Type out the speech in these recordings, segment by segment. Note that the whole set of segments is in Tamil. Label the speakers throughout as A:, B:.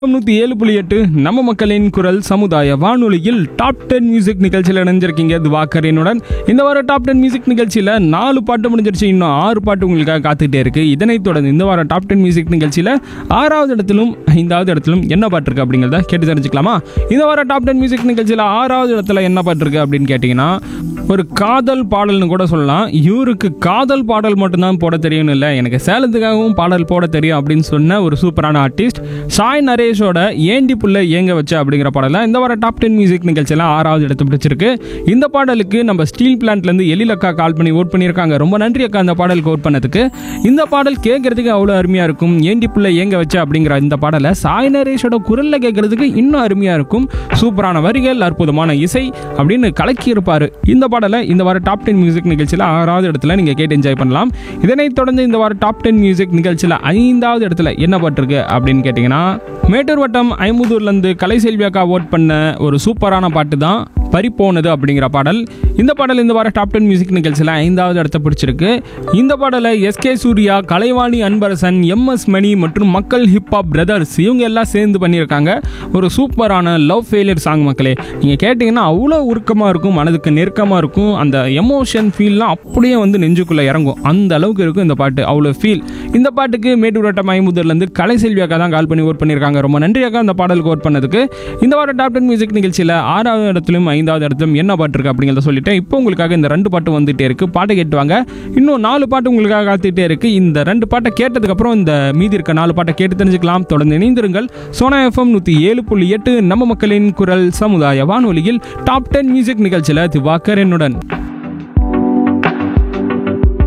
A: நூற்றி ஏழு புள்ளி எட்டு நம்ம மக்களின் குரல் சமுதாய வானொலியில் டாப் டென் மியூசிக் நிகழ்ச்சியில் இணைஞ்சிருக்கீங்க துவாக்கரனுடன் இந்த வாரம் டாப் டென் மியூசிக் நிகழ்ச்சியில் நாலு பாட்டு முடிஞ்சிருச்சு இன்னும் ஆறு பாட்டு உங்களுக்காக காத்துக்கிட்டே இருக்கு இதனைத் தொடர்ந்து இந்த வாரம் டாப் டென் மியூசிக் நிகழ்ச்சியில் ஆறாவது இடத்திலும் ஐந்தாவது இடத்திலும் என்ன பாட்டு இருக்கு அப்படிங்கிறத கேட்டு தெரிஞ்சுக்கலாமா இந்த வாரம் டாப் டென் மியூசிக் நிகழ்ச்சியில் ஆறாவது இடத்துல என்ன பாட்டு இருக்கு அப்படின்னு கேட்டிங்கன்னா ஒரு காதல் பாடல்னு கூட சொல்லலாம் இவருக்கு காதல் பாடல் மட்டும்தான் போட தெரியும்னு இல்லை எனக்கு சேலத்துக்காகவும் பாடல் போட தெரியும் அப்படின்னு சொன்ன ஒரு சூப்பரான ஆர்டிஸ்ட் சாய் நரேஷோட ஏண்டி புள்ள ஏங்க வச்ச அப்படிங்கிற பாடல இந்த வார டாப் டென் மியூசிக் நிகழ்ச்சியில் ஆறாவது இடத்து பிடிச்சிருக்கு இந்த பாடலுக்கு நம்ம ஸ்டீல் பிளான்ட்லேருந்து எழில் அக்கா கால் பண்ணி ஓட் பண்ணியிருக்காங்க ரொம்ப நன்றி அக்கா அந்த பாடலுக்கு ஓட் பண்ணதுக்கு இந்த பாடல் கேட்கறதுக்கு அவ்வளோ அருமையாக இருக்கும் ஏண்டி புள்ள ஏங்க வச்ச அப்படிங்கிற இந்த பாடலை சாய் நரேஷோட குரலில் கேட்கறதுக்கு இன்னும் அருமையாக இருக்கும் சூப்பரான வரிகள் அற்புதமான இசை அப்படின்னு கலக்கி இருப்பாரு இந்த பாடலை இந்த வார டாப் டென் மியூசிக் நிகழ்ச்சியில் ஆறாவது இடத்துல நீங்கள் கேட்டு என்ஜாய் பண்ணலாம் இதனைத் தொடர்ந்து இந்த வார டாப் டென் மியூசிக் நிகழ்ச்சியில் ஐந்தாவது இடத்துல என்ன பாட்டிருக்கு அப்படின்னு கேட்டிங்கன்னா மேட்டூர் வட்டம் ஐம்பதூர்லேருந்து கலைசெல்வி அக்கா ஓட் பண்ண ஒரு சூப்பரான பாட்டு தான் பறிப்போனது அப்படிங்கிற பாடல் இந்த பாடல் இந்த வார டாப் டென் மியூசிக் நிகழ்ச்சியில் ஐந்தாவது இடத்த பிடிச்சிருக்கு இந்த பாடலை எஸ்கே சூர்யா கலைவாணி அன்பரசன் எம்எஸ் மணி மற்றும் மக்கள் ஹிப்ஹாப் பிரதர்ஸ் இவங்க எல்லாம் சேர்ந்து பண்ணியிருக்காங்க ஒரு சூப்பரான லவ் ஃபெயிலியர் சாங் மக்களே நீங்கள் கேட்டிங்கன்னா அவ்வளோ உருக்கமாக இருக்கும் மனதுக்கு நெருக்கமாக இருக்கும் அந்த எமோஷன் ஃபீல்லாம் அப்படியே வந்து நெஞ்சுக்குள்ளே இறங்கும் அந்த அளவுக்கு இருக்கும் இந்த பாட்டு அவ்வளோ ஃபீல் இந்த பாட்டுக்கு மேட்டூர் வட்டம் ஐம்பதுலேருந்து கலைசெல்வி அக்கா தான் கால் பண்ணி ஓட் பண்ணியிருக்காங்க ரொம்ப நன்றி அக்கா அந்த பாடலுக்கு ஓட் பண்ணதுக்கு இந்த வாரம் டாப் டென் மியூசிக் நிகழ்ச்சியில் ஆறாவது இடத்துலையும் ஐந்தாவது இடத்துலையும் என்ன பாட்டு இருக்கு அப்படிங்கிறத சொல்லிட்டேன் இப்போ உங்களுக்காக இந்த ரெண்டு பாட்டு வந்துட்டே இருக்கு பாட்டை கேட்டுவாங்க இன்னும் நாலு பாட்டு உங்களுக்காக காத்துட்டே இருக்கு இந்த ரெண்டு பாட்டை கேட்டதுக்கப்புறம் இந்த மீதி இருக்க நாலு பாட்டை கேட்டு தெரிஞ்சுக்கலாம் தொடர்ந்து இணைந்திருங்கள் சோனா எஃப்எம் நூற்றி ஏழு புள்ளி எட்டு நம்ம மக்களின் குரல் சமுதாய வானொலியில் டாப் டென் மியூசிக் நிகழ்ச்சியில் திவாக்கர் என்னுடன்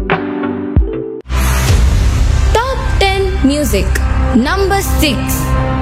B: Top 10 Music Number 6